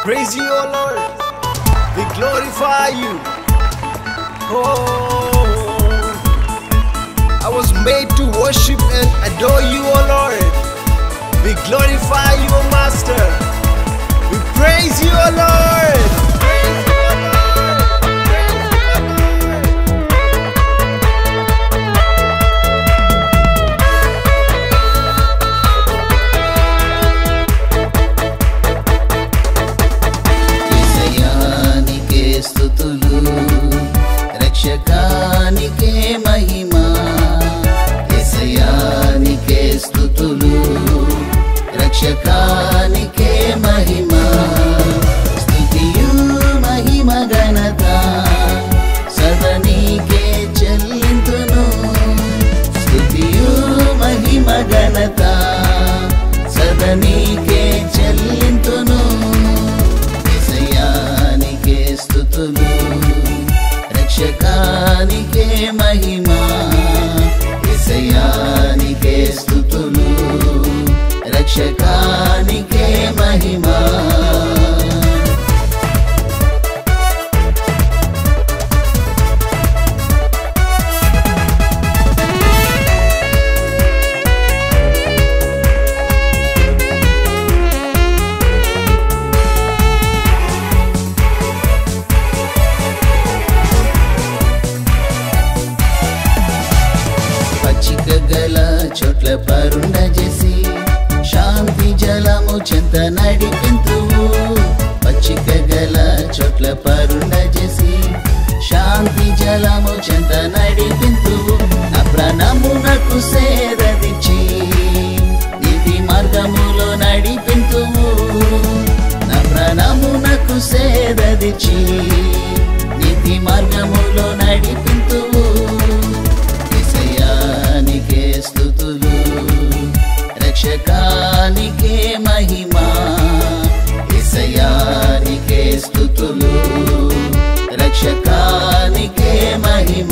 praise you, O Lord. We glorify you. Oh, I was made to worship and adore you, O Lord. We glorify you, O Master. We praise you, O Lord. Praise you, O Lord. Praise you, O Lord. విజయానికే స్థుతులు రక్షకానికే మహిమ విజయానికే స్థుతులు రక్షకానికే మహిమ స్థుతియు మహిమ ఘనత సదనీకే చెల్లింతును స్థుతియు మహిమ ఘనత సదనీకే చెల్లింతును విజయానికే స్థుతులు రక్షకానికే మహిమ విజయానికే స్థుతులు రక్షకానికే మహిమ పచ్చిక గల చోట్ల పరుండ చేసి శాంతి జలము చెంత నడిపింతువు పచ్చిక గల చోట్ల పరుండ చేసి శాంతి జలము చెంత నడిపింతువు నా ప్రాణమునకు సేదదిచ్చి నీతి మార్గములో నడిపింతువు నా ప్రాణమునకు సేదదిచ్చి నీతి మార్గములో నడిపింతువు విషయానికే స్థుతులు రక్షకానికే మహిమ విషయానికే స్థుతులు రక్షకానికే మహిమ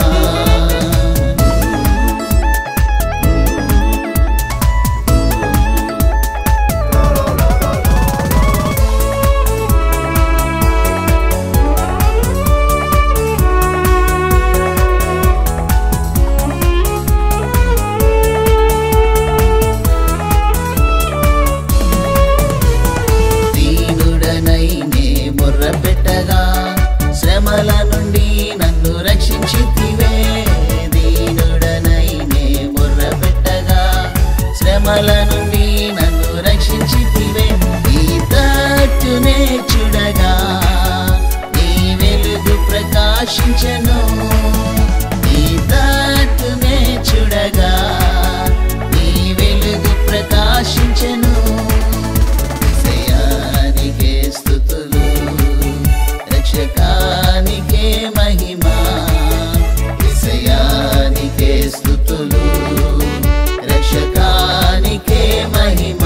దీనుడనై నే మొర్ర పెట్టగా శ్రమల నుండి నన్ను రక్షించితివే దీనుడనై నే మొర్ర పెట్టగా శ్రమల నుండి నన్ను రక్షించితివే ఈ తట్టునే చూడగా నీ వెలుగు ప్రకాశించను ఈ తట్టునే చూడగా నీ వెలుగు ప్రకాశించను విషయానికే స్థుతులు రక్షకానికే మహిమ విషయానికే స్థుతులు రక్షకానికే మహిమ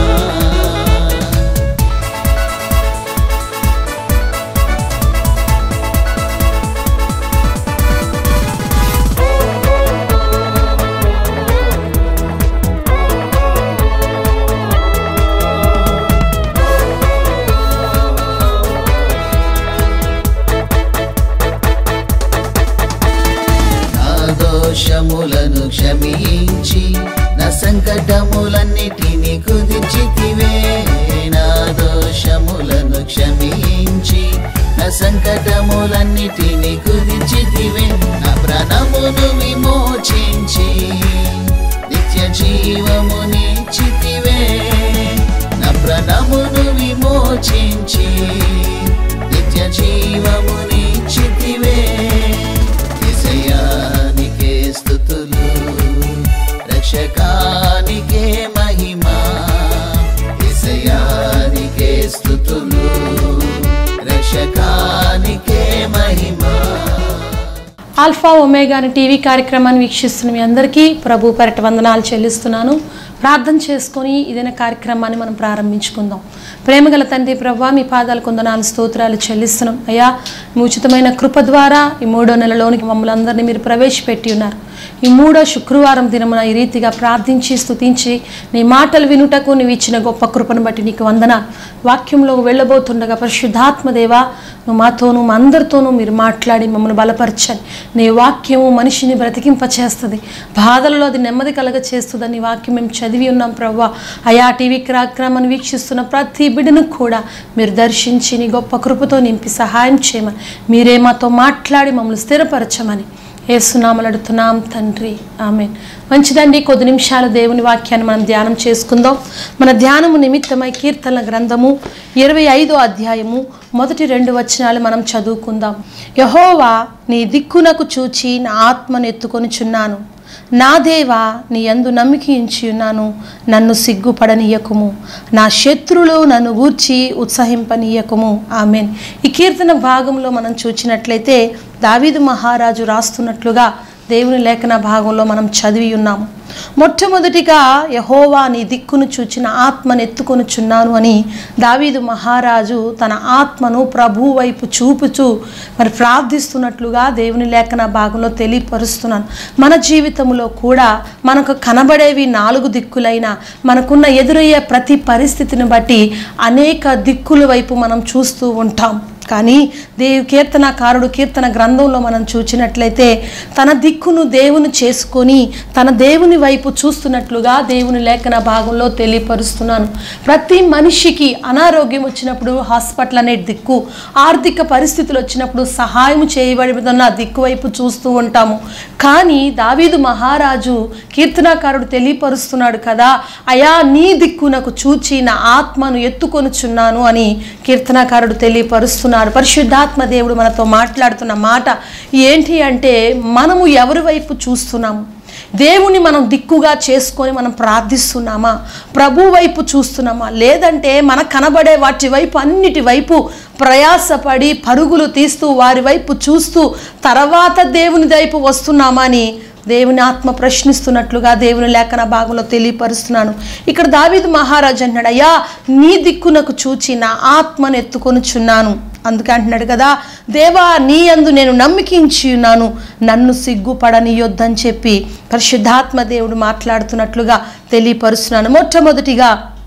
నా దోషములను క్షమించి నా సంకటములన్నిటిని కుదిర్చితివే నా దోషములను క్షమించి నా సంకటములన్నిటిని కుదిర్చితివే నా ప్రాణమును విమోచించి నిత్య జీవమునిచ్చితివే నా ప్రాణమును విమోచించి నిత్య జీవమునిచ్చితివే విజయానికే స్థుతులు రక్షకానికే మహిమ విజయానికే స్థుతులు రక్షకానికే మహిమ ఆల్ఫా ఒమేగా అనే టీవీ కార్యక్రమాన్ని వీక్షిస్తున్న మీ అందరికీ ప్రభు పెరట వందనాలు చెల్లిస్తున్నాను ప్రార్థన చేసుకొని ఇదైన కార్యక్రమాన్ని మనం ప్రారంభించుకుందాం ప్రేమగల తండ్రి ప్రభా మీ పాదాల కొందనాలు స్తోత్రాలు చెల్లిస్తున్నాం అయ్యా మీ ఉచితమైన కృప ద్వారా ఈ మూడో నెలలోనికి మమ్మల్ని అందరినీ మీరు ప్రవేశపెట్టి ఉన్నారు ఈ మూడో శుక్రవారం దినమున ఈ రీతిగా ప్రార్థించి స్తుతించి నీ మాటలు వినుటకు నీవు ఇచ్చిన గొప్ప కృపను బట్టి నీకు వందన వాక్యంలో వెళ్ళబోతుండగా పరిశుద్ధాత్మ దేవా నువ్వు మాతోనూ మా అందరితోనూ మీరు మాట్లాడి మమ్మల్ని బలపరచండి నీ వాక్యము మనిషిని బ్రతికింపచేస్తుంది బాధల్లో అది నెమ్మది కలగ చేస్తుందని నీ వాక్యం మేము చదివి ఉన్నాం ప్రవ్వా అయా టీవీ కార్యక్రమాన్ని వీక్షిస్తున్న ప్రతి బిడ్డను కూడా మీరు దర్శించి నీ గొప్ప కృపతో నింపి సహాయం చేయమని మీరే మాతో మాట్లాడి మమ్మల్ని స్థిరపరచమని ఏసునామలు అడుగుతున్నాం తండ్రి ఆమె మంచిదండి కొద్ది నిమిషాలు దేవుని వాక్యాన్ని మనం ధ్యానం చేసుకుందాం మన ధ్యానము నిమిత్తమై కీర్తనల గ్రంథము ఇరవై ఐదో అధ్యాయము మొదటి రెండు వచనాలు మనం చదువుకుందాం యహోవా నీ దిక్కునకు చూచి నా ఆత్మను ఎత్తుకొనుచున్నాను నా దేవా నీ యందు నమ్మికించి ఉన్నాను నన్ను సిగ్గుపడనీయకుము నా శత్రులు నన్ను గూర్చి ఉత్సహింపనీయకుము ఆమెన్ ఈ కీర్తన భాగంలో మనం చూచినట్లయితే దావీదు మహారాజు రాస్తున్నట్లుగా దేవుని లేఖన భాగంలో మనం చదివి ఉన్నాము మొట్టమొదటిగా యహోవా నీ దిక్కును చూచిన ఆత్మను ఎత్తుకొనుచున్నాను అని దావీదు మహారాజు తన ఆత్మను ప్రభు వైపు చూపుచూ మరి ప్రార్థిస్తున్నట్లుగా దేవుని లేఖన భాగంలో తెలియపరుస్తున్నాను మన జీవితంలో కూడా మనకు కనబడేవి నాలుగు దిక్కులైన మనకున్న ఎదురయ్యే ప్రతి పరిస్థితిని బట్టి అనేక దిక్కుల వైపు మనం చూస్తూ ఉంటాం కానీ దేవు కీర్తనకారుడు కీర్తన గ్రంథంలో మనం చూచినట్లయితే తన దిక్కును దేవుని చేసుకొని తన దేవుని వైపు చూస్తున్నట్లుగా దేవుని లేఖన భాగంలో తెలియపరుస్తున్నాను ప్రతి మనిషికి అనారోగ్యం వచ్చినప్పుడు హాస్పిటల్ అనే దిక్కు ఆర్థిక పరిస్థితులు వచ్చినప్పుడు సహాయం చేయబడిన దిక్కు వైపు చూస్తూ ఉంటాము కానీ దావీదు మహారాజు కీర్తనాకారుడు తెలియపరుస్తున్నాడు కదా అయా నీ దిక్కు నాకు చూచి నా ఆత్మను ఎత్తుకొనుచున్నాను అని కీర్తనాకారుడు తెలియపరుస్తున్నాడు పరిశుద్ధాత్మ దేవుడు మనతో మాట్లాడుతున్న మాట ఏంటి అంటే మనము ఎవరి వైపు చూస్తున్నాము దేవుని మనం దిక్కుగా చేసుకొని మనం ప్రార్థిస్తున్నామా ప్రభు వైపు చూస్తున్నామా లేదంటే మనకు కనబడే వాటి వైపు అన్నిటి వైపు ప్రయాసపడి పరుగులు తీస్తూ వారి వైపు చూస్తూ తర్వాత దేవుని వైపు వస్తున్నామా అని దేవుని ఆత్మ ప్రశ్నిస్తున్నట్లుగా దేవుని లేఖన భాగంలో తెలియపరుస్తున్నాను ఇక్కడ దావీదు మహారాజు అన్నాడు అయ్యా నీ దిక్కునకు చూచి నా ఆత్మను ఎత్తుకొనుచున్నాను అందుకే అంటున్నాడు కదా దేవా నీ అందు నేను నమ్మికించి ఉన్నాను నన్ను సిగ్గుపడనియొద్దని చెప్పి పరిశుద్ధాత్మ దేవుడు మాట్లాడుతున్నట్లుగా తెలియపరుస్తున్నాను మొట్టమొదటిగా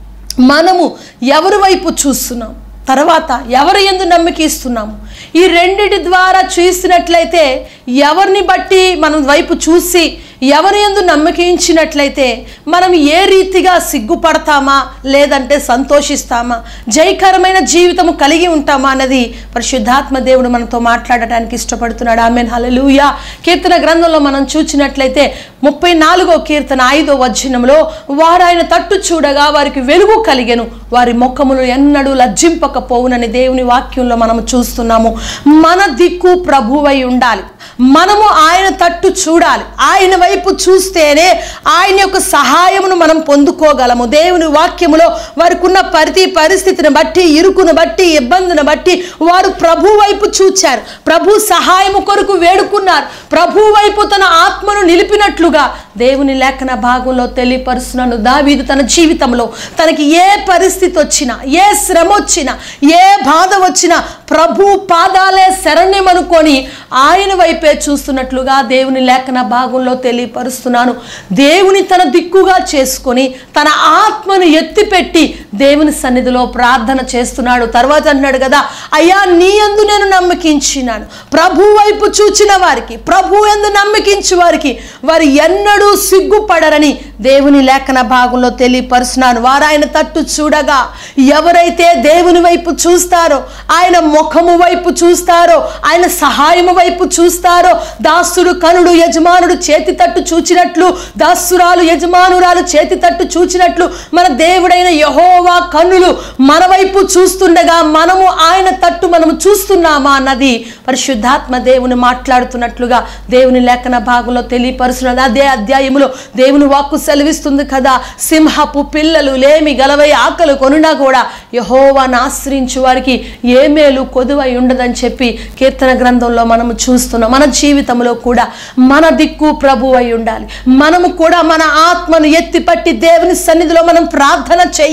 మనము ఎవరి వైపు చూస్తున్నాం తర్వాత ఎవరి ఎందు నమ్మిక ఇస్తున్నాము ఈ రెండిటి ద్వారా చూసినట్లయితే ఎవరిని బట్టి మనం వైపు చూసి ఎవరి ఎందు నమ్మకించినట్లయితే మనం ఏ రీతిగా సిగ్గుపడతామా లేదంటే సంతోషిస్తామా జయకరమైన జీవితము కలిగి ఉంటామా అన్నది పరిశుద్ధాత్మ దేవుడు మనతో మాట్లాడటానికి ఇష్టపడుతున్నాడు ఆమె హలలుయా కీర్తన గ్రంథంలో మనం చూచినట్లయితే ముప్పై నాలుగో కీర్తన ఐదో వచనంలో వారు ఆయన తట్టు చూడగా వారికి వెలుగు కలిగెను వారి ముఖములు ఎన్నడూ లజ్జింపకపోవునని దేవుని వాక్యంలో మనం చూస్తున్నాము మన దిక్కు ప్రభువై ఉండాలి మనము ఆయన తట్టు చూడాలి ఆయన వైపు చూస్తేనే ఆయన యొక్క సహాయమును మనం పొందుకోగలము దేవుని వాక్యములో వారికి ఉన్న ప్రతి పరిస్థితిని బట్టి ఇరుకును బట్టి ఇబ్బందిని బట్టి వారు ప్రభు వైపు చూచారు ప్రభు సహాయము కొరకు వేడుకున్నారు ప్రభు వైపు తన ఆత్మను నిలిపినట్లుగా దేవుని లేఖన భాగంలో తెలియపరుస్తున్నాను దావీదు తన జీవితంలో తనకి ఏ పరిస్థితి వచ్చినా ఏ శ్రమ వచ్చినా ఏ బాధ వచ్చినా ప్రభు పాదాలే శరణ్యమనుకొని ఆయన వైపే చూస్తున్నట్లుగా దేవుని లేఖన భాగంలో తెలియపరుస్తున్నాను దేవుని తన దిక్కుగా చేసుకొని తన ఆత్మను ఎత్తిపెట్టి దేవుని సన్నిధిలో ప్రార్థన చేస్తున్నాడు తర్వాత అన్నాడు కదా అయ్యా నీ అందు నేను నమ్మకించినాను ప్రభు వైపు చూచిన వారికి ప్రభు ఎందు నమ్మకించి వారికి వారు ఎన్నడూ సిగ్గుపడరని దేవుని లేఖన భాగంలో తెలియపరుస్తున్నాను వారు ఆయన తట్టు చూడగా ఎవరైతే దేవుని వైపు చూస్తారో ఆయన ముఖము వైపు చూస్తారో ఆయన సహాయము వైపు చూస్తారో దాసుడు కనుడు యజమానుడు చేతి తట్టు చూచినట్లు దాసురాలు యజమానురాలు చేతి తట్టు చూచినట్లు మన దేవుడైన యహోవా కన్నులు మన వైపు చూస్తుండగా మనము ఆయన తట్టు మనము చూస్తున్నామా అన్నది పరిశుద్ధాత్మ దేవుని మాట్లాడుతున్నట్లుగా దేవుని లేఖన భాగంలో తెలియపరుస్తున్నది అదే అధ్యాయములో దేవుని వాక్కు సెలవిస్తుంది కదా సింహపు పిల్లలు లేమి గలవై ఆకలి కొనున్నా కూడా యహోవాను ఆశ్రయించు వారికి ఏ మేలు కొదువై ఉండదని చెప్పి కీర్తన గ్రంథంలో మనము చూస్తున్నాం మన జీవితంలో కూడా మన దిక్కు ప్రభు అయి ఉండాలి మనము కూడా మన ఆత్మను ఎత్తిపట్టి దేవుని సన్నిధిలో మనం ప్రార్థన చేయాలి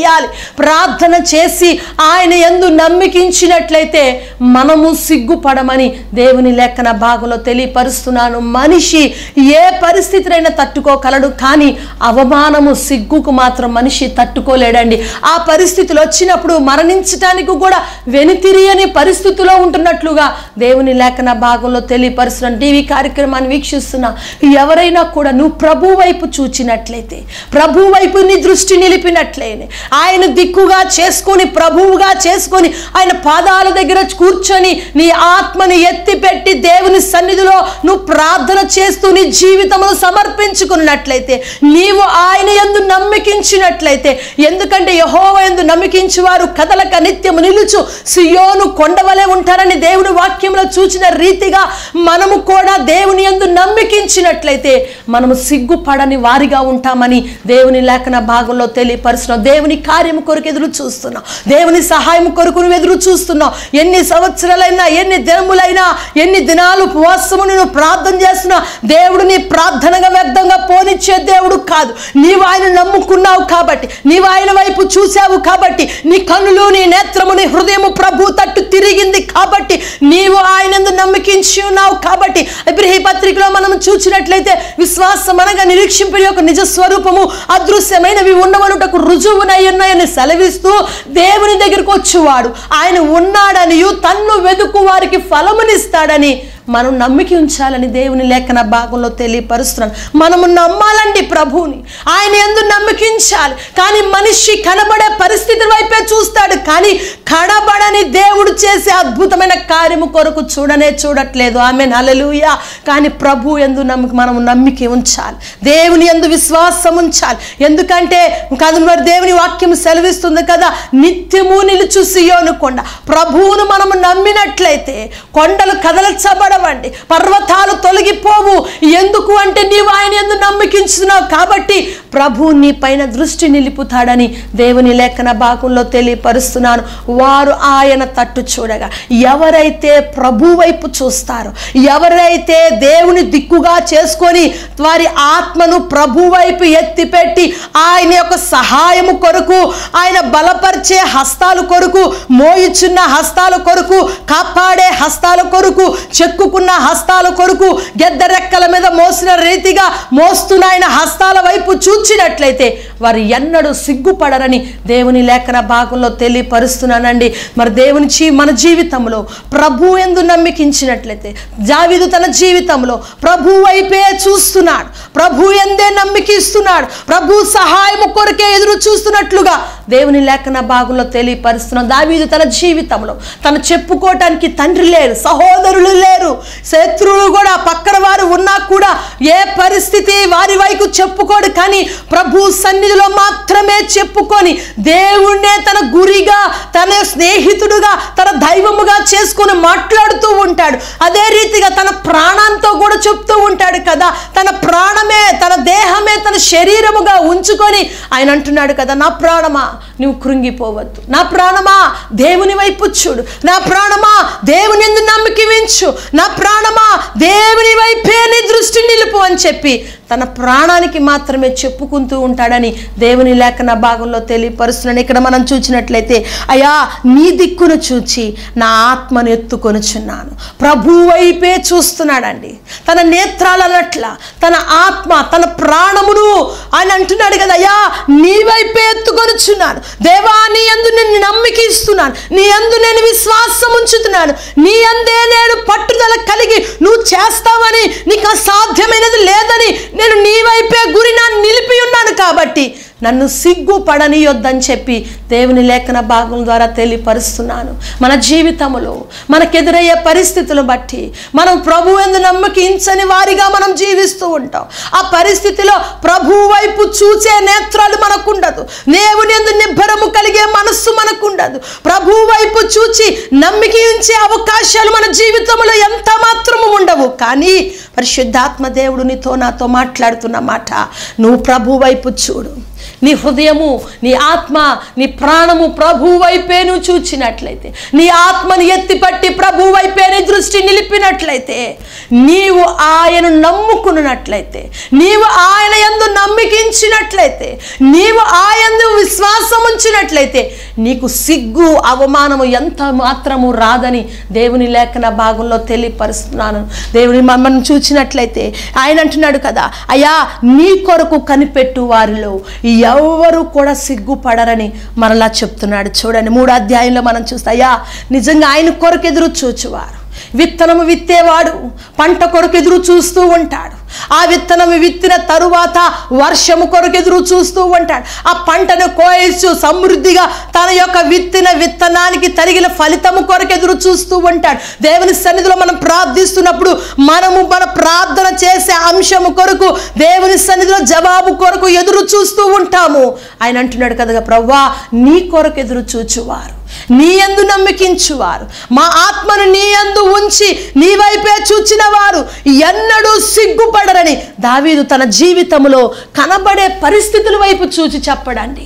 ప్రార్థన చేసి ఆయన ఎందు నమ్మికించినట్లయితే మనము సిగ్గుపడమని దేవుని లేఖన భాగంలో తెలియపరుస్తున్నాను మనిషి ఏ పరిస్థితినైనా తట్టుకోగలడు కానీ అవమానము సిగ్గుకు మాత్రం మనిషి తట్టుకోలేడండి ఆ పరిస్థితులు వచ్చినప్పుడు మరణించటానికి కూడా వెనుతిరియని పరిస్థితిలో ఉంటున్నట్లుగా దేవుని లేఖన భాగంలో తెలియపరుస్తున్నాను టీవీ కార్యక్రమాన్ని వీక్షిస్తున్నా ఎవరైనా కూడా నువ్వు ప్రభు వైపు చూచినట్లయితే ప్రభు వైపు నీ దృష్టి నిలిపినట్లయితే ఆయన దిక్కుగా చేసుకొని ప్రభువుగా చేసుకొని ఆయన పాదాల దగ్గర కూర్చొని నీ ఆత్మని ఎత్తిపెట్టి దేవుని సన్నిధిలో నువ్వు ప్రార్థన చేస్తూ నీ జీవితమును సమర్పించుకున్నట్లయితే నీవు ఆయన ఎందు నమ్మికించినట్లయితే ఎందుకంటే యహోవ ఎందు నమ్మికించి వారు కదలక నిత్యము నిలుచు సియోను కొండవలే ఉంటారని దేవుని వాక్యంలో చూచిన రీతిగా మనము కూడా దేవుని ఎందు నమ్మికించినట్లయితే మనము సిగ్గుపడని వారిగా ఉంటామని దేవుని లేఖన భాగంలో తెలియపరుస్తున్నాం దేవుని కార్యము కొరకు ఎదురు చూస్తున్నాం దేవుని సహాయం కొరకు నువ్వు ఎదురు చూస్తున్నావు ఎన్ని సంవత్సరాలైనా ఎన్ని దినములైనా ఎన్ని దినాలు ఉపవాసము నువ్వు ప్రార్థన చేస్తున్నా దేవుడు నీ ప్రార్థనగా వ్యర్థంగా పోనిచ్చే దేవుడు కాదు నీవు ఆయన నమ్ముకున్నావు కాబట్టి నీవు ఆయన వైపు చూసావు కాబట్టి నీ కన్నులు నీ నేత్రము నీ హృదయము ప్రభు తట్టు తిరిగింది కాబట్టి నీవు ఆయన నమ్మికించి ఉన్నావు కాబట్టి ఇబ్రహీ పత్రికలో మనం చూసినట్లయితే విశ్వాసం అనగా నిరీక్షింపడి యొక్క నిజ స్వరూపము అదృశ్యమైనవి ఉండవనుటకు రుజువునై ఉన్నాయని సెలవిస్తూ దేవుని దగ్గరకు వచ్చేవాడు ఆయన ఉన్నాడనియు తన్ను వెతుకు వారికి ఫలమునిస్తాడని మనం నమ్మికి ఉంచాలని దేవుని లేఖన భాగంలో తెలియపరుస్తున్నాను మనము నమ్మాలండి ప్రభువుని ఆయన ఎందు నమ్మకించాలి కానీ మనిషి కనబడే పరిస్థితి వైపే చూస్తాడు కానీ కనబడని దేవుడు చేసే అద్భుతమైన కార్యము కొరకు చూడనే చూడట్లేదు ఆమె నలలుయ కానీ ప్రభు ఎందు నమ్మిక మనము నమ్మిక ఉంచాలి దేవుని ఎందు విశ్వాసం ఉంచాలి ఎందుకంటే కాదు మరి దేవుని వాక్యం సెలవిస్తుంది కదా నిత్యము నిలుచు సియోను కొండ ప్రభువును మనము నమ్మినట్లయితే కొండలు కదలచబడవండి పర్వతాలు తొలగిపోవు ఎందుకు అంటే నీవు ఆయన ఎందు నమ్మకించున్నావు కాబట్టి ప్రభు నీ పైన దృష్టి నిలుపుతాడని దేవుని లేఖన భాగంలో తెలియపరుస్తున్నాను వారు ఆయన తట్టు చూడగా ఎవరైతే ప్రభు వైపు చూస్తారో ఎవరైతే దేవుని దిక్కుగా చేసుకొని వారి ఆత్మను ప్రభు వైపు ఎత్తిపెట్టి ఆయన యొక్క సహాయము కొరకు ఆయన బలపరిచే హస్తాల కొరకు మోయిచున్న హస్తాల కొరకు కాపాడే హస్తాల కొరకు చెక్కుకున్న హస్తాల కొరకు గెద్ద రెక్కల మీద మోసిన రీతిగా మోస్తున్న ఆయన హస్తాల వైపు చూచినట్లయితే వారు ఎన్నడూ సిగ్గుపడరని దేవుని లేఖన భాగంలో తెలియపరుస్తున్నానండి మరి దేవుని జీ మన జీవితంలో ప్రభు ఎందు నమ్మికించినట్లయితే జావీదు తన జీవితంలో ప్రభు వైపే చూస్తున్నాడు ప్రభు ఎందే నమ్మికిస్తున్నాడు ప్రభు సహాయము కొరకే ఎదురు చూస్తున్నట్లుగా దేవుని లేఖన భాగంలో తెలియపరుస్తున్నాం దావీదు తన జీవితంలో తను చెప్పుకోవటానికి తండ్రి లేరు సహోదరులు లేరు శత్రువులు కూడా పక్కన వారు ఉన్నా కూడా ఏ పరిస్థితి వారి వైపు చెప్పుకోడు కానీ ప్రభు సన్నిధిలో మాత్రమే చెప్పుకొని దేవుణ్ణే తన గురిగా తన స్నేహితుడుగా తన దైవముగా చేసుకొని మాట్లాడుతూ ఉంటాడు అదే రీతిగా తన ప్రాణంతో కూడా చెప్తూ ఉంటాడు కదా తన ప్రాణమే తన దేహమే తన శరీరముగా ఉంచుకొని ఆయన అంటున్నాడు కదా నా ప్రాణమా నువ్వు కృంగిపోవద్దు నా ప్రాణమా దేవుని వైపు చూడు నా ప్రాణమా దేవుని ఎందు నమ్మిక వించు నా ప్రాణమా దేవుని వైపే నీ దృష్టి నిలుపు అని చెప్పి తన ప్రాణానికి మాత్రమే చెప్పుకుంటూ ఉంటాడని దేవుని లేఖన భాగంలో తెలియపరుస్తున్నాను ఇక్కడ మనం చూసినట్లయితే అయా నీ దిక్కును చూచి నా ఆత్మను ఎత్తుకొనుచున్నాను ప్రభు వైపే చూస్తున్నాడండి తన నేత్రాలు అన్నట్ల తన ఆత్మ తన ప్రాణమును ఆయన అంటున్నాడు కదా అయ్యా నీ వైపే ఎత్తుకొనుచున్నాను దేవా నీ అందు నేను నమ్మిక ఇస్తున్నాను నీ అందు నేను విశ్వాసం ఉంచుతున్నాను నీ అందే నేను పట్టుదల కలిగి నువ్వు చేస్తావని నీకు అసాధ్యమైనది లేదని నేను నీ వైపే గురి నా నిలిపి ఉన్నాను కాబట్టి నన్ను సిగ్గు పడనీయొద్దని చెప్పి దేవుని లేఖన భాగం ద్వారా తెలియపరుస్తున్నాను మన జీవితంలో మనకెదురయ్యే పరిస్థితులను బట్టి మనం ప్రభు ఎందు నమ్మకించని వారిగా మనం జీవిస్తూ ఉంటాం ఆ పరిస్థితిలో ప్రభు వైపు చూసే నేత్రాలు మనకుండదు దేవుని ఎందు నిబ్బరము కలిగే మనస్సు మనకుండదు ప్రభు వైపు చూచి నమ్మిక ఉంచే అవకాశాలు మన జీవితంలో ఎంత మాత్రము ఉండవు కానీ పరిశుద్ధాత్మ దేవుడు నీతో నాతో మాట్లాడుతున్న మాట నువ్వు ప్రభు వైపు చూడు నీ హృదయము నీ ఆత్మ నీ ప్రాణము ప్రభు వైపే నువ్వు చూచినట్లయితే నీ ఆత్మని ఎత్తిపట్టి ప్రభు వైపే నీ దృష్టి నిలిపినట్లయితే నీవు ఆయన నమ్ముకున్నట్లయితే నీవు ఆయన ఎందు నమ్మికించినట్లయితే నీవు ఆయన విశ్వాసము ఉంచినట్లయితే నీకు సిగ్గు అవమానము ఎంత మాత్రము రాదని దేవుని లేఖన భాగంలో తెలియపరుస్తున్నాను దేవుని మమ్మల్ని చూచినట్లయితే ఆయన అంటున్నాడు కదా అయ్యా నీ కొరకు కనిపెట్టు వారిలో ఎవరు కూడా సిగ్గుపడరని మరలా చెప్తున్నాడు చూడండి మూడు అధ్యాయంలో మనం చూస్తే అయ్యా నిజంగా ఆయన కొరకు ఎదురు చూచువారు విత్తనము విత్తేవాడు పంట కొరకు ఎదురు చూస్తూ ఉంటాడు ఆ విత్తనము విత్తిన తరువాత వర్షము కొరకు ఎదురు చూస్తూ ఉంటాడు ఆ పంటను కోయచ్చు సమృద్ధిగా తన యొక్క విత్తిన విత్తనానికి తరిగిన ఫలితము కొరకు ఎదురు చూస్తూ ఉంటాడు దేవుని సన్నిధిలో మనం ప్రార్థిస్తున్నప్పుడు మనము మన ప్రార్థన చేసే అంశము కొరకు దేవుని సన్నిధిలో జవాబు కొరకు ఎదురు చూస్తూ ఉంటాము ఆయన అంటున్నాడు కదా ప్రవ్వా నీ కొరకు ఎదురు చూచువారు నీ యందు నమ్మకించువారు మా ఆత్మను నీ యందు ఉంచి నీ వైపే చూచిన వారు ఎన్నడూ సిగ్గుపడరని దావీదు తన జీవితంలో కనబడే పరిస్థితుల వైపు చూచి చెప్పడండి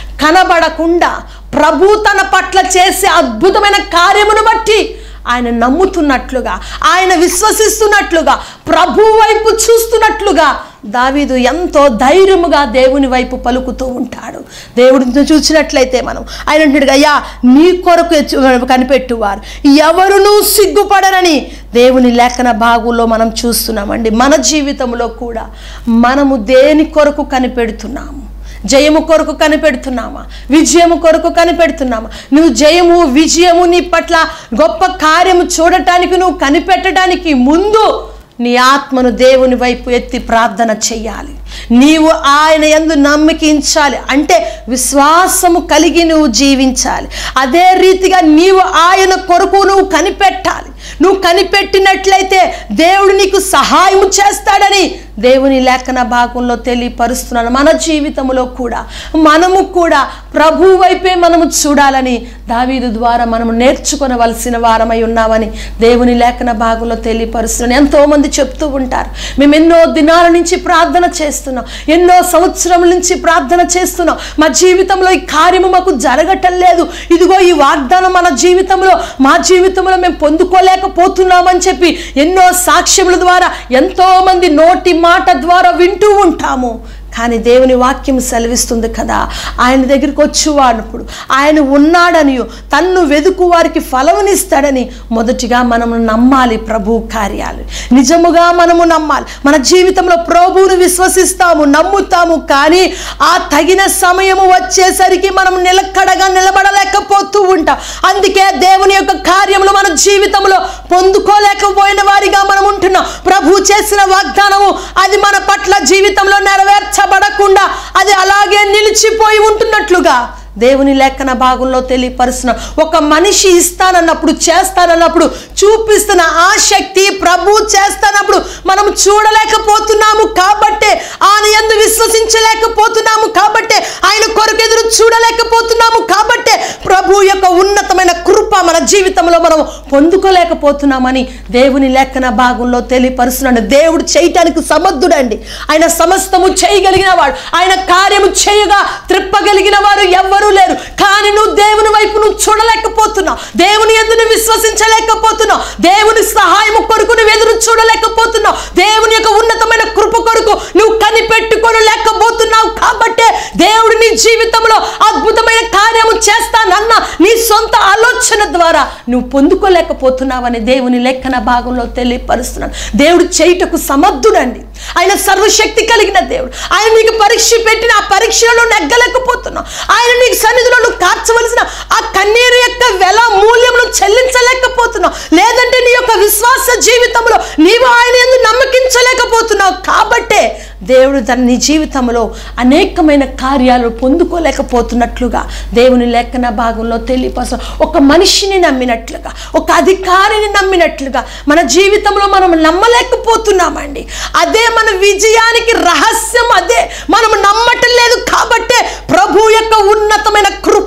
కనబడకుండా ప్రభు తన పట్ల చేసే అద్భుతమైన కార్యమును బట్టి ఆయన నమ్ముతున్నట్లుగా ఆయన విశ్వసిస్తున్నట్లుగా ప్రభు వైపు చూస్తున్నట్లుగా దావీదు ఎంతో ధైర్యముగా దేవుని వైపు పలుకుతూ ఉంటాడు దేవుడిని చూసినట్లయితే మనం ఆయన అంటున్నాడు అయ్యా నీ కొరకు ఎచ్చు- కనిపెట్టువారు ఎవరునూ సిగ్గుపడరని దేవుని లేఖన భాగంలో మనం చూస్తున్నామండి మన జీవితంలో కూడా మనము దేని కొరకు కనిపెడుతున్నాము జయము కొరకు కనిపెడుతున్నామా విజయము కొరకు కనిపెడుతున్నామా నువ్వు జయము విజయము నీ పట్ల గొప్ప కార్యము చూడటానికి నువ్వు కనిపెట్టడానికి ముందు నీ ఆత్మను దేవుని వైపు ఎత్తి ప్రార్థన చెయ్యాలి నీవు ఆయన ఎందు నమ్మకించాలి అంటే విశ్వాసము కలిగి నువ్వు జీవించాలి అదే రీతిగా నీవు ఆయన కొరకు నువ్వు కనిపెట్టాలి నువ్వు కనిపెట్టినట్లయితే దేవుడు నీకు సహాయం చేస్తాడని దేవుని లేఖన భాగంలో తెలియపరుస్తున్నాను మన జీవితంలో కూడా మనము కూడా ప్రభు వైపే మనము చూడాలని దావీదు ద్వారా మనము నేర్చుకొనవలసిన వారమై ఉన్నామని దేవుని లేఖన భాగంలో తెలియపరుస్తున్నాను ఎంతోమంది చెప్తూ ఉంటారు మేము ఎన్నో దినాల నుంచి ప్రార్థన చేస్తున్నాం ఎన్నో సంవత్సరం నుంచి ప్రార్థన చేస్తున్నాం మా జీవితంలో ఈ కార్యము మాకు జరగటం లేదు ఇదిగో ఈ వాగ్దానం మన జీవితంలో మా జీవితంలో మేము పొందుకోలేకపోతున్నామని చెప్పి ఎన్నో సాక్ష్యముల ద్వారా ఎంతో మంది నోటి మాట ద్వారా వింటూ ఉంటాము కానీ దేవుని వాక్యం సెలవిస్తుంది కదా ఆయన దగ్గరికి వచ్చేవాడినప్పుడు ఆయన ఉన్నాడనియో తన్ను వెదుకు వారికి ఫలమునిస్తాడని మొదటిగా మనము నమ్మాలి ప్రభు కార్యాలు నిజముగా మనము నమ్మాలి మన జీవితంలో ప్రభువును విశ్వసిస్తాము నమ్ముతాము కానీ ఆ తగిన సమయము వచ్చేసరికి మనం నిలకడగా నిలబడలేకపోతూ ఉంటాం అందుకే దేవుని యొక్క కార్యములు మన జీవితంలో పొందుకోలేకపోయిన వారిగా మనం ఉంటున్నాం ప్రభు చేసిన వాగ్దానము అది మన పట్ల జీవితంలో నెరవేర్చబడకుండా అది అలాగే నిలిచిపోయి ఉంటున్నట్లుగా దేవుని లేఖన భాగంలో తెలియపరుస్తున్న ఒక మనిషి ఇస్తానన్నప్పుడు చేస్తానన్నప్పుడు చూపిస్తున్న ఆ శక్తి ప్రభు చేస్తానప్పుడు మనం చూడలేకపోతున్నాము కాబట్టే ఆయన ఎందు విశ్వసించలేకపోతున్నాము కాబట్టే ఆయన కొరకు ఎదురు చూడలేకపోతున్నాము కాబట్టే ప్రభు యొక్క ఉన్నతమైన కృప మన జీవితంలో మనం పొందుకోలేకపోతున్నామని దేవుని లేఖన భాగంలో తెలియపరుస్తున్నాడు దేవుడు చేయటానికి సమర్థుడండి ఆయన సమస్తము చేయగలిగిన వాడు ఆయన కార్యము చేయగా త్రిప్పగలిగిన వారు ఎవ్వరూ లేరు కానీ నువ్వు దేవుని వైపు నువ్వు చూడలేకపోతున్నావు దేవుని ఎందుకు విశ్వసించలేకపోతున్నావు దేవుని సహాయం కొరకు నువ్వు ఎదురు చూడలేకపోతున్నావు దేవుని యొక్క ఉన్నతమైన కృప కొరకు నువ్వు కనిపెట్టుకొని లేకపోతున్నావు కాబట్టే దేవుడు నీ జీవితంలో అద్భుతమైన కార్యము చేస్తానన్న నీ సొంత ఆలోచన ద్వారా నువ్వు పొందుకోలేకపోతున్నావని దేవుని లెక్కన భాగంలో తెలియపరుస్తున్నాను దేవుడు చేయుటకు సమర్థుడండి ఆయన సర్వశక్తి కలిగిన దేవుడు ఆయన నీకు పరీక్ష పెట్టిన ఆ పరీక్షలో నెగ్గలేకపోతున్నావు ఆయన నీకు సన్నిధిలో నువ్వు కార్చవలసిన ఆ కన్నీరు యొక్క వెల మూల్యమును చెల్లించలేకపోతున్నావు లేదంటే నీ యొక్క విశ్వాస జీవితంలో నీవు ఆయన ఎందు నమ్మకించలేకపోతున్నావు కాబట్టే దేవుడు తన నీ జీవితంలో అనేకమైన కార్యాలు పొందుకోలేకపోతున్నట్లుగా దేవుని లేఖన భాగంలో తెలియపరచ ఒక మనిషిని నమ్మినట్లుగా ఒక అధికారిని నమ్మినట్లుగా మన జీవితంలో మనం నమ్మలేకపోతున్నామండి అదే మన విజయానికి రహస్యం అదే మనం నమ్మటం లేదు కాబట్టే ప్రభు యొక్క ఉన్నతమైన కృప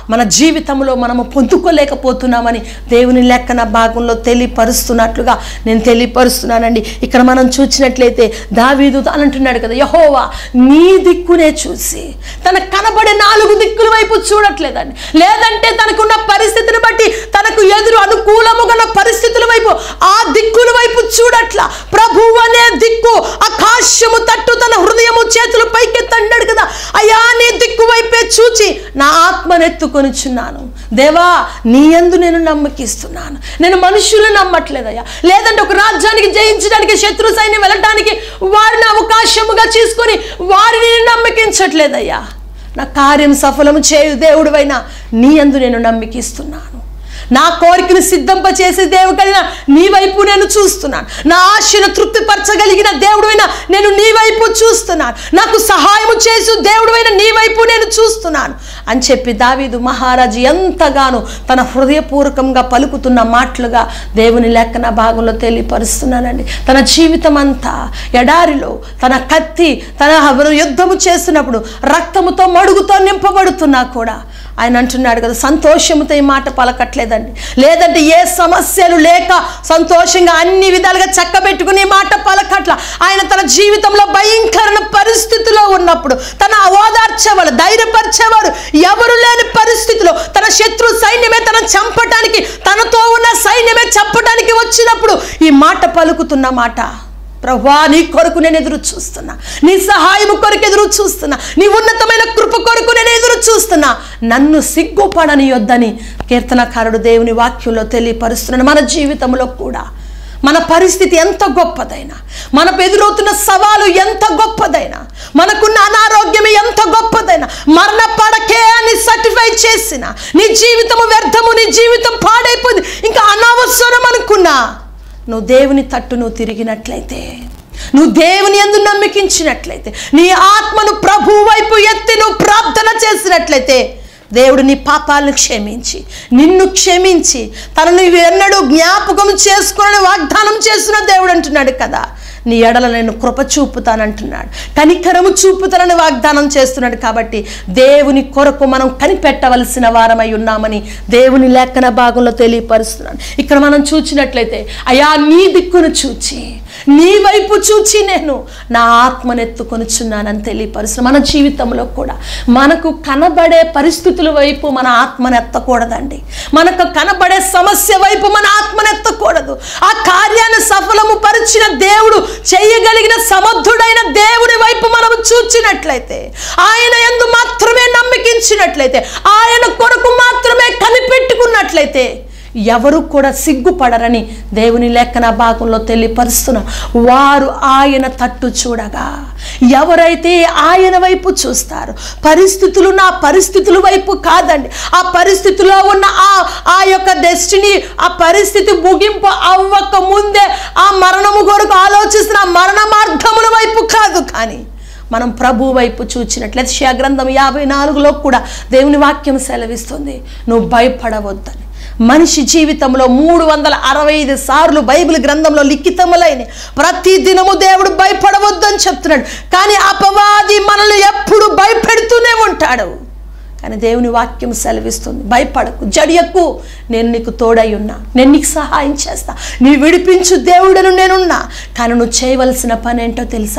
మన జీవితంలో మనము పొందుకోలేకపోతున్నామని దేవుని లెక్కన భాగంలో తెలియపరుస్తున్నట్లుగా నేను తెలియపరుస్తున్నానండి ఇక్కడ మనం చూసినట్లయితే దావీదు అని అంటున్నాడు కదా యహోవా నీ దిక్కునే చూసి తన కనబడే నాలుగు దిక్కుల వైపు చూడట్లేదండి లేదంటే తనకున్న పరిస్థితిని బట్టి తనకు ఎదురు అనుకూలముగా పరిస్థితుల వైపు ఆ దిక్కుల వైపు చూడట్ల ప్రభు అనే దిక్కు ఆకాశము తట్టు తన హృదయము చేతులు పైకెత్తన్నాడు కదా అయ్యా నీ దిక్కు వైపే చూచి నా ఆత్మనెత్తుకొనిచున్నాను దేవా నీ యందు నేను నమ్మకిస్తున్నాను నేను మనుషులు నమ్మట్లేదయ్యా లేదంటే ఒక రాజ్యానికి జయించడానికి శత్రు సైన్యం వెళ్ళటానికి వారిని అవకాశముగా తీసుకొని వారిని నేను నమ్మకించట్లేదయ్యా నా కార్యం సఫలము చేయు దేవుడివైనా నీ యందు నేను నమ్మికిస్తున్నాను నా కోరికను సిద్ధింప చేసే దేవుడైనా నీ వైపు నేను చూస్తున్నాను నా ఆశను తృప్తిపరచగలిగిన దేవుడైనా నేను నీ వైపు చూస్తున్నాను నాకు సహాయం చేసు దేవుడైన నీ వైపు నేను చూస్తున్నాను అని చెప్పి దావీదు మహారాజు ఎంతగానో తన హృదయపూర్వకంగా పలుకుతున్న మాటలుగా దేవుని లెక్కన భాగంలో తెలియపరుస్తున్నానండి తన జీవితం అంతా ఎడారిలో తన కత్తి తన యుద్ధము చేస్తున్నప్పుడు రక్తముతో మడుగుతో నింపబడుతున్నా కూడా ఆయన అంటున్నాడు కదా సంతోషంతో ఈ మాట పలకట్లేదండి లేదంటే ఏ సమస్యలు లేక సంతోషంగా అన్ని విధాలుగా చక్కబెట్టుకుని ఈ మాట పలకట్ల ఆయన తన జీవితంలో భయంకరణ పరిస్థితిలో ఉన్నప్పుడు తన ఓదార్చేవాడు ధైర్యపరిచేవాడు ఎవరు లేని పరిస్థితిలో తన శత్రు సైన్యమే తన చంపటానికి తనతో ఉన్న సైన్యమే చంపటానికి వచ్చినప్పుడు ఈ మాట పలుకుతున్న మాట ప్రభా నీ కొరకు నేను ఎదురు చూస్తున్నా నీ సహాయం కొరకు ఎదురు చూస్తున్నా నీ ఉన్నతమైన కృప కొరకు నేను ఎదురు చూస్తున్నా నన్ను సిగ్గుపడని యొద్దని కీర్తనకారుడు దేవుని వాక్యంలో తెలియపరుస్తున్నాడు మన జీవితంలో కూడా మన పరిస్థితి ఎంత గొప్పదైనా మనకు ఎదురవుతున్న సవాలు ఎంత గొప్పదైనా మనకున్న అనారోగ్యం ఎంత గొప్పదైనా మరణ పడకే అని సర్టిఫై చేసిన నీ జీవితము వ్యర్థము నీ జీవితం పాడైపోయింది ఇంకా అనవసరం అనుకున్నా నువ్వు దేవుని తట్టు నువ్వు తిరిగినట్లయితే నువ్వు దేవుని ఎందు నమ్మికించినట్లయితే నీ ఆత్మను ప్రభు వైపు ఎత్తి నువ్వు ప్రార్థన చేసినట్లయితే దేవుడు నీ పాపాలను క్షమించి నిన్ను క్షమించి తనను ఎన్నడూ జ్ఞాపకం చేసుకుని వాగ్దానం చేసిన దేవుడు అంటున్నాడు కదా నీ ఎడల నేను కృప చూపుతానంటున్నాడు కనికరము చూపుతానని వాగ్దానం చేస్తున్నాడు కాబట్టి దేవుని కొరకు మనం కనిపెట్టవలసిన వారమై ఉన్నామని దేవుని లేఖన భాగంలో తెలియపరుస్తున్నాను ఇక్కడ మనం చూచినట్లయితే అయా నీ దిక్కును చూచి నీ వైపు చూచి నేను నా ఆత్మనెత్తుకొనిచున్నానని తెలియపరుస్తున్నాను మన జీవితంలో కూడా మనకు కనబడే పరిస్థితుల వైపు మన ఆత్మనెత్తకూడదండి మనకు కనబడే సమస్య వైపు మన ఆత్మనెత్తకూడదు ఆ కార్యాన్ని సఫలము పరిచిన దేవుడు చేయగలిగిన సమర్థుడైన దేవుని వైపు మనము చూచినట్లయితే ఆయన ఎందు మాత్రమే నమ్మికించినట్లయితే ఆయన కొరకు మాత్రమే కనిపెట్టుకున్నట్లయితే ఎవరు కూడా సిగ్గుపడరని దేవుని లేఖన భాగంలో తెలియపరుస్తున్న వారు ఆయన తట్టు చూడగా ఎవరైతే ఆయన వైపు చూస్తారు పరిస్థితులు నా పరిస్థితుల వైపు కాదండి ఆ పరిస్థితిలో ఉన్న ఆ ఆ యొక్క డెస్టినీ ఆ పరిస్థితి ముగింపు అవ్వక ముందే ఆ మరణము కొరకు ఆలోచిస్తున్న ఆ మరణ మార్గముల వైపు కాదు కానీ మనం ప్రభు వైపు చూచినట్లయితే శియా గ్రంథం యాభై నాలుగులో కూడా దేవుని వాక్యం సెలవిస్తుంది నువ్వు భయపడవద్దని మనిషి జీవితంలో మూడు వందల అరవై ఐదు సార్లు బైబిల్ గ్రంథంలో లిఖితములైన ప్రతి దినము దేవుడు భయపడవద్దని చెప్తున్నాడు కానీ అపవాది మనల్ని ఎప్పుడు భయపెడుతూనే ఉంటాడు కానీ దేవుని వాక్యం సెలవిస్తుంది భయపడకు జడియకు నేను నీకు తోడై ఉన్నా నేను నీకు సహాయం చేస్తా నీ విడిపించు దేవుడను నేనున్నా కానీ నువ్వు చేయవలసిన పని ఏంటో తెలుసా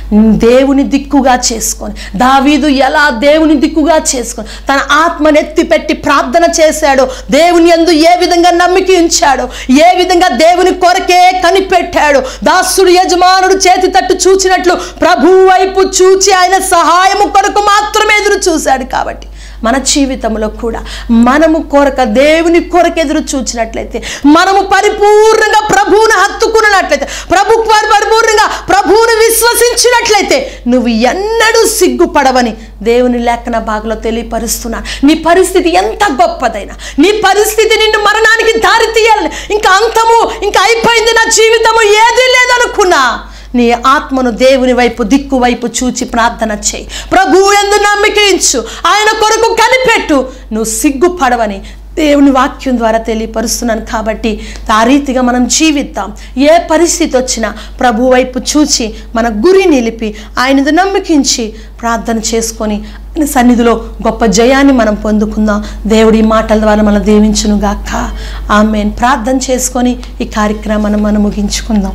దేవుని దిక్కుగా చేసుకొని దావీదు ఎలా దేవుని దిక్కుగా చేసుకొని తన ఆత్మనెత్తి పెట్టి ప్రార్థన చేశాడో దేవుని యందు ఏ విధంగా నమ్మిక ఉంచాడో ఏ విధంగా దేవుని కొరకే కనిపెట్టాడు దాసుడు యజమానుడు చేతి తట్టు చూచినట్లు ప్రభు వైపు చూచి ఆయన సహాయము కొరకు మాత్రమే ఎదురు చూశాడు కాబట్టి మన జీవితంలో కూడా మనము కొరక దేవుని కొరకు ఎదురు చూచినట్లయితే మనము పరిపూర్ణంగా ప్రభువును హత్తుకున్నట్లయితే ప్రభు పరి- పరిపూర్ణంగా ప్రభువును విశ్వసించినట్లయితే నువ్వు ఎన్నడూ సిగ్గుపడవని దేవుని లేఖన భాగంలో తెలియపరుస్తున్నా నీ పరిస్థితి ఎంత గొప్పదైనా నీ పరిస్థితి నిన్ను మరణానికి దారి తీయాలని ఇంకా అంతము ఇంకా అయిపోయింది నా జీవితము ఏదీ లేదనుకున్నా నీ ఆత్మను దేవుని వైపు దిక్కు వైపు చూచి ప్రార్థన చేయి ప్రభు ఎందు నమ్మికించు ఆయన కొరకు కనిపెట్టు నువ్వు సిగ్గుపడవని దేవుని వాక్యం ద్వారా తెలియపరుస్తున్నాను కాబట్టి ఆ రీతిగా మనం జీవిద్దాం ఏ పరిస్థితి వచ్చినా ప్రభు వైపు చూచి మన గురి నిలిపి ఆయనది నమ్మకించి ప్రార్థన చేసుకొని ఆయన సన్నిధిలో గొప్ప జయాన్ని మనం పొందుకుందాం దేవుడి మాటల ద్వారా మనం దీవించును గాక ఆమె ప్రార్థన చేసుకొని ఈ కార్యక్రమాన్ని మనం ముగించుకుందాం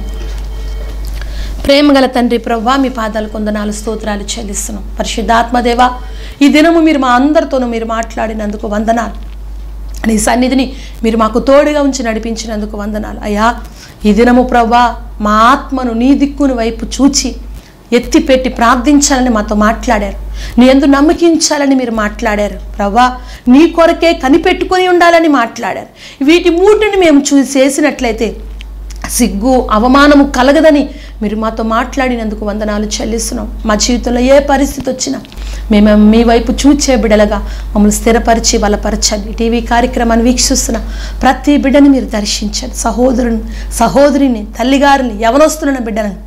ప్రేమగల తండ్రి ప్రవ్వా మీ పాదాలు కొందనాలు స్తోత్రాలు చెల్లిస్తున్నాం పరిశుద్ధాత్మదేవ ఈ దినము మీరు మా అందరితోనూ మీరు మాట్లాడినందుకు వందనాలు నీ సన్నిధిని మీరు మాకు తోడుగా ఉంచి నడిపించినందుకు వందనాలు అయ్యా ఈ దినము ప్రవ్వా మా ఆత్మను నీ దిక్కుని వైపు చూచి ఎత్తిపెట్టి ప్రార్థించాలని మాతో మాట్లాడారు నీ ఎందు నమ్మకించాలని మీరు మాట్లాడారు ప్రవ్వా నీ కొరకే కనిపెట్టుకొని ఉండాలని మాట్లాడారు వీటి మూటిని మేము చూ చేసినట్లయితే సిగ్గు అవమానము కలగదని మీరు మాతో మాట్లాడినందుకు వందనాలు చెల్లిస్తున్నాం మా జీవితంలో ఏ పరిస్థితి వచ్చినా మేము మీ వైపు చూచే బిడలగా మమ్మల్ని స్థిరపరిచి బలపరచండి టీవీ కార్యక్రమాన్ని వీక్షిస్తున్న ప్రతి బిడ్డని మీరు దర్శించండి సహోదరుని సహోదరిని తల్లిగారిని యవనొస్తున్న బిడ్డలను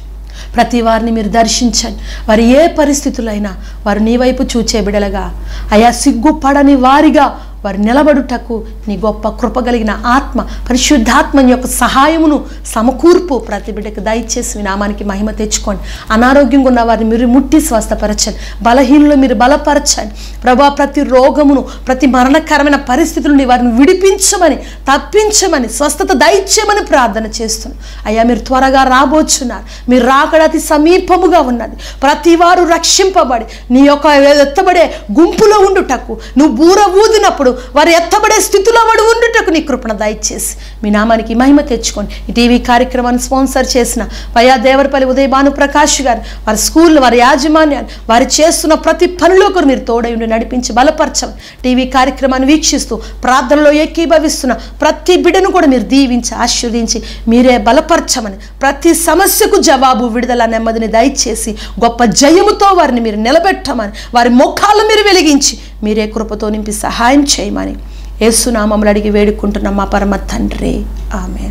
ప్రతి వారిని మీరు దర్శించండి వారు ఏ పరిస్థితులైనా వారు నీ వైపు చూచే బిడలగా అయా సిగ్గుపడని వారిగా వారు నిలబడుటకు నీ గొప్ప కృప కలిగిన ఆత్మ పరిశుద్ధాత్మ యొక్క సహాయమును సమకూర్పు ప్రతి బిడ్డకు దయచేసి మీ నామానికి మహిమ తెచ్చుకోండి అనారోగ్యంగా ఉన్న వారిని మీరు ముట్టి స్వస్థపరచండి బలహీనులు మీరు బలపరచండి ప్రభా ప్రతి రోగమును ప్రతి మరణకరమైన పరిస్థితుల నుండి వారిని విడిపించమని తప్పించమని స్వస్థత దయచేయమని ప్రార్థన చేస్తున్నాను అయ్యా మీరు త్వరగా రాబోచున్నారు మీరు రాకడ అతి సమీపముగా ఉన్నది ప్రతి వారు రక్షింపబడి నీ యొక్క ఎత్తబడే గుంపులో ఉండుటకు నువ్వు బూర ఊదినప్పుడు వారు ఎత్తబడే స్థితిలో వాడు ఉండుటకు నీ కృపణ దయచేసి మీ నామానికి మహిమ తెచ్చుకొని ఈ టీవీ కార్యక్రమాన్ని స్పాన్సర్ చేసిన వయా దేవరపల్లి ఉదయ భాను ప్రకాష్ గారు వారి స్కూల్ వారి యాజమాన్యాన్ని వారు చేస్తున్న ప్రతి పనిలో కూడా మీరు తోడై ఉండి నడిపించి బలపరచమని టీవీ కార్యక్రమాన్ని వీక్షిస్తూ ప్రార్థనలో ఏకీభవిస్తున్న ప్రతి బిడ్డను కూడా మీరు దీవించి ఆశీర్వదించి మీరే బలపరచమని ప్రతి సమస్యకు జవాబు విడుదల నెమ్మదిని దయచేసి గొప్ప జయముతో వారిని మీరు నిలబెట్టమని వారి ముఖాలు మీరు వెలిగించి మీరే కృపతో నింపి సహాయం చేయమని యేసునామములు అడిగి వేడుకుంటున్న మా పరమ తండ్రి ఆమె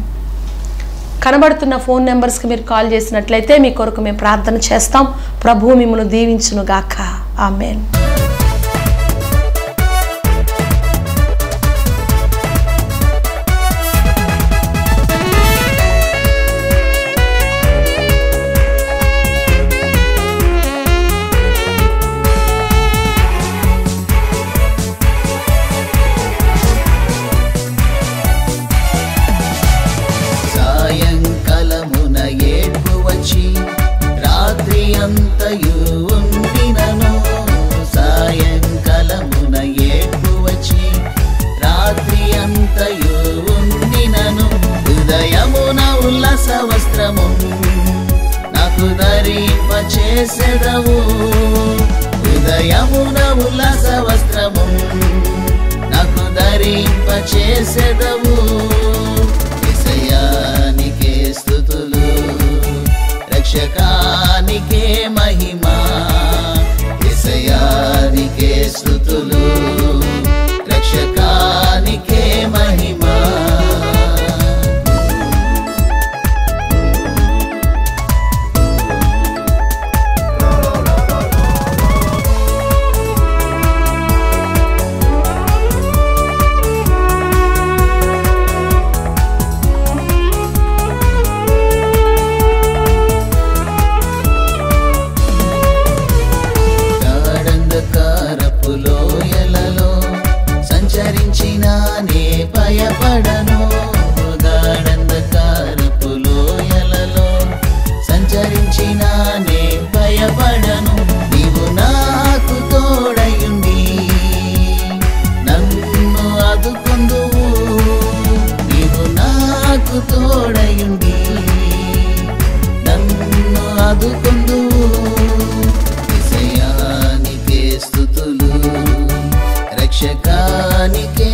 కనబడుతున్న ఫోన్ నెంబర్స్కి మీరు కాల్ చేసినట్లయితే మీ కొరకు మేము ప్రార్థన చేస్తాం ప్రభువు మిమ్మల్ని దీవించును గాక ఆమెన్ సాయంకాలమున ఏడ్పు వచ్చి రాత్రి అంతయు ఉండినను సాయంకాలమున ఏడ్పు వచ్చి రాత్రి అంతయు ఉండినను హృదయమున ఉల్లాస వస్త్రము నాకు ధరింప చేసెదవు హృదయమున ఉల్లాస వస్త్రము నాకు ధరింప చేసెదవు ఇసయానికే స్థుతులు రక్షకానికే మహిమా ఇసయానికే స్థుతులు రక్షకానికే మహిమా గాఢంధకారపు లోయలలో సంచరించిన నే భయపడను గాఢంధకారపు లోయలలో సంచరించిన నే భయపడను నీవు నాకు తోడయుండి నన్ను ఆదుకొందువు నీవు నాకు తోడయుండి నన్ను ఆదుకొందువు ఇసయానికే స్థుతులు రక్షకానికే